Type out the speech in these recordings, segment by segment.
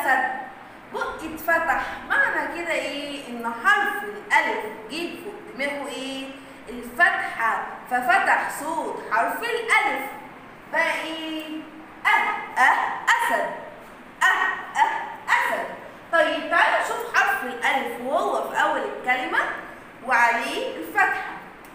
أسد بقي اتفتح معنى كده ايه ان حرف الالف جه فوق دماغه ايه الفتحة ففتح صوت حرف الالف بقى ايه أه أه أسد أه أه أسد طيب تعالوا نشوف حرف الالف وهو في اول الكلمة وعليه الفتحة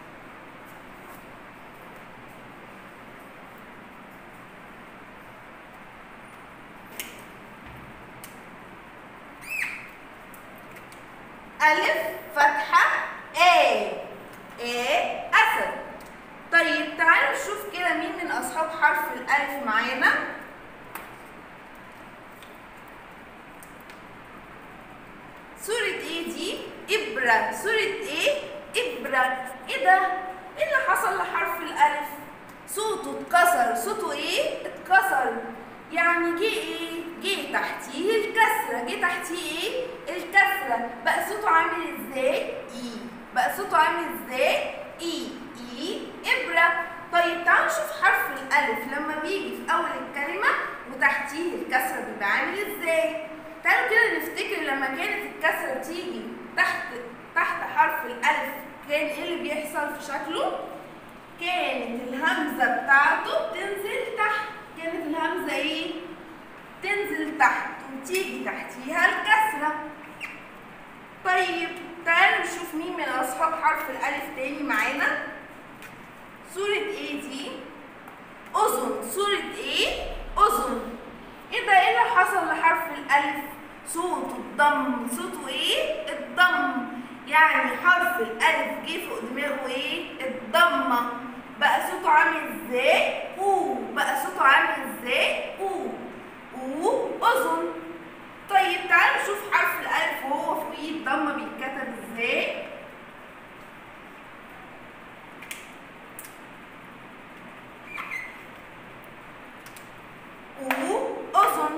ألف فتحة A A أسد طيب تعالوا نشوف كده مين من أصحاب حرف الألف معانا سورة إيه دي؟ إبرة سورة إيه؟ إبرة إيه ده؟ إيه اللي حصل لحرف الألف؟ صوته اتكسر صوته إيه؟ اتكسر يعني جه إيه؟ جه تحتيه الكسرة جه تحتيه إيه؟ الكسرة بقى صوته عامل إزاي؟ إي بقى صوته عامل إزاي؟ إي إي إبرة طيب تعالوا نشوف حرف الألف لما بيجي في أول الكلمة وتحتيه الكسرة بيبقى عامل إزاي؟ تعالوا كده نفتكر لما كانت الكسرة بتيجي تحت تحت حرف الألف كان إيه اللي بيحصل في شكله؟ كانت الهمزة بتاعته بتنزل تحت كانت الهمزة إيه؟ تنزل تحت وتيجي تحتيها الكسرة طيب تعالوا نشوف مين من أصحاب حرف الألف تاني معانا سورة إيه دي؟ أذن سورة إيه؟ أذن إيه ده إيه اللي حصل لحرف الألف؟ صوته الضم صوته إيه؟ الضم يعني حرف الألف جه فوق دماغه إيه؟ الضمة بقى صوته عامل إزاي؟ أو بقى صوته عامل إزاي؟ أو أو أذن طيب تعالوا نشوف حرف الألف وهو فوقيه الضمة بيتكتب إزاي؟ أو أذن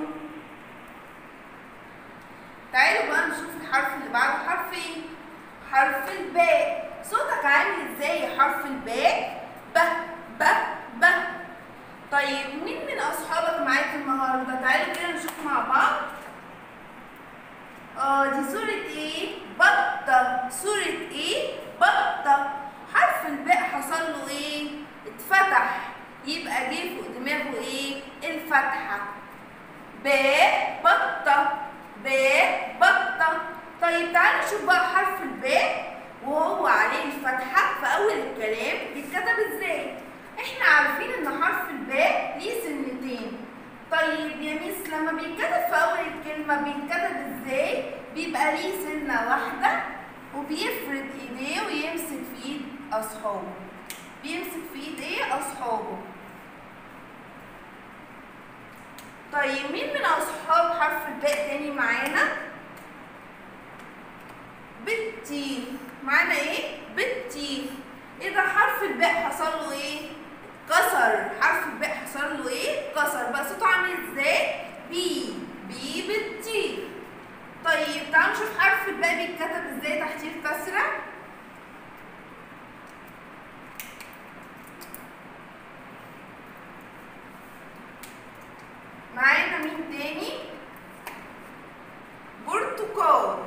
تعالوا بقى نشوف الحرف اللي بعده حرف ايه؟ حرف الباء صوتك عامل ازاي يا حرف الباء؟ ب ب ب طيب مين من اصحابك معاك النهارده؟ تعالوا كده نشوف مع بعض اه دي صورة ايه؟ بطة صورة ايه؟ بطة حرف الباء حصل له ايه؟ اتفتح يبقى جه فوق دماغه ايه؟ الفتحة باء بطة باء بطة طيب تعالوا نشوف بقى حرف الباء وهو عليه الفتحة في أول الكلام بيتكتب ازاي؟ احنا عارفين ان حرف الباء ليه سنتين طيب يا ميس لما بيتكتب في أول الكلمة بيتكتب ازاي؟ بيبقى ليه سنة واحدة وبيفرد ايديه ويمسك في ايد أصحابه بيمسك في ايد ايه؟ أصحابه طيب مين من أصحاب حرف الباء تاني معانا؟ بتي معانا ايه؟ بتي ايه ده حرف الباء حصل له ايه؟ كسر حرف الباء حصل له ايه؟ كسر بقى صوته عامل ازاي؟ بي بي بتي طيب تعالوا نشوف حرف الباء بيتكتب ازاي تحتيه الكسرة معانا مين تاني؟ برتقال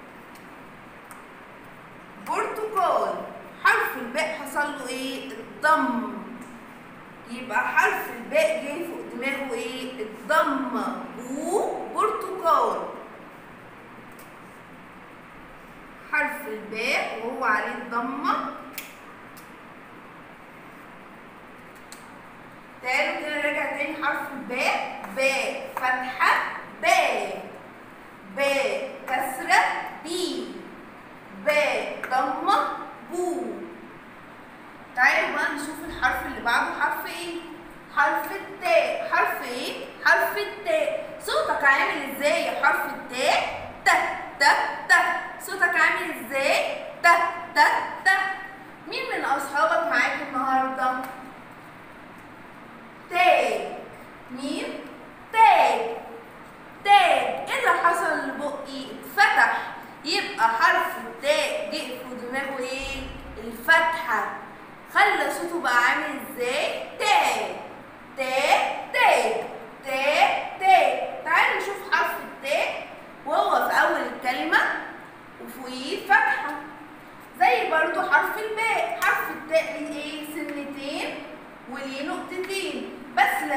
برتقال حرف الباء حصل له ايه؟ الضم يبقى حرف الباء جاي فوق دماغه ايه؟ الضمة بو برتقال حرف الباء وهو عليه الضمة تعالوا كده نراجع تاني حرف الباء باء فتحة باء باء كسرة بي باء ضمة بو تعالوا بقى نشوف الحرف اللي بعده حرف ايه؟ حرف التاء حرف ايه؟ حرف التاء صوتك عامل ازاي يا حرف التاء؟ ت ت ت صوتك عامل ازاي؟ ت ت ت مين من اصحابك معاك النهارده؟ تاج مين؟ تاج تاج ايه اللي حصل لبقي؟ اتفتح يبقى حرف التاء جه في دماغه ايه؟ الفتحة خلى صوته بقى عامل ازاي؟ تاء تاء تاء تاء تاء تعالوا نشوف حرف التاء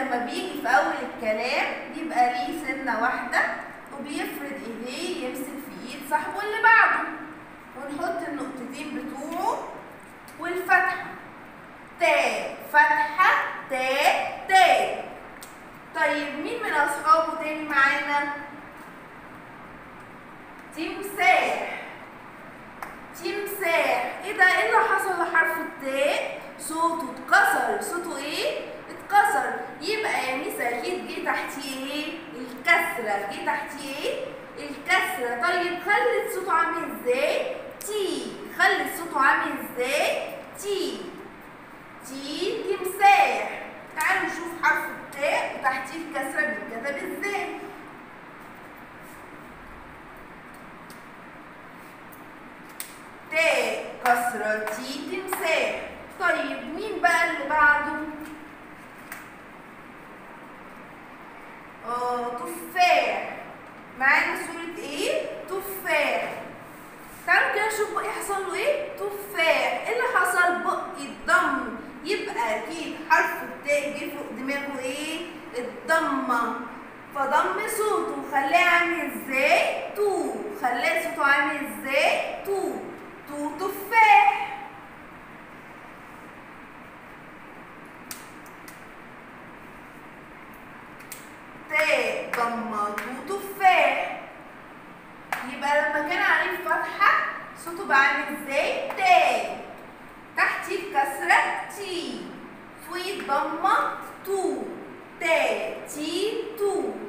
لما بيجي في اول الكلام بيبقى ليه سنه واحده وبيفرد ايديه يمسك في ايد صاحبه اللي بعده ونحط النقطتين بتوعه والفتحه تاء فتحه تاء تاء طيب مين من اصحابه تاني معانا تمساح تمساح ايه ده ايه اللي حصل لحرف التاء صوته اتكسر صوته ايه اتكسر يبقى يا ميس اكيد جه تحتيه ايه الكسره جه تحتيه ايه الكسره طيب خلت صوته عامل ازاي تي خلت صوته عامل ازاي تي تي تمساح تعالوا نشوف حرف التاء وتحتيه الكسره بيتكتب ازاي تاء كسرة تي تمساح طيب مين بقى اللي بعده؟ اه تفاح معانا صورة ايه؟ تفاح تعالوا كده نشوف بقى يحصل له ايه؟ تفاح ايه اللي حصل؟ بق الضم يبقى اكيد حرف التاء جه فوق دماغه ايه؟ الضمة فضم صوته خلاه عامل ازاي؟ تو خلاه صوته عامل ازاي؟ تو تو تفاح تاء ضمة تو تفاح يبقى لما كان عليه فتحة صوته بقى عامل ازاي؟ تاء تحتيه الكسرة تي فوقيه ضمة تو تاء تي تو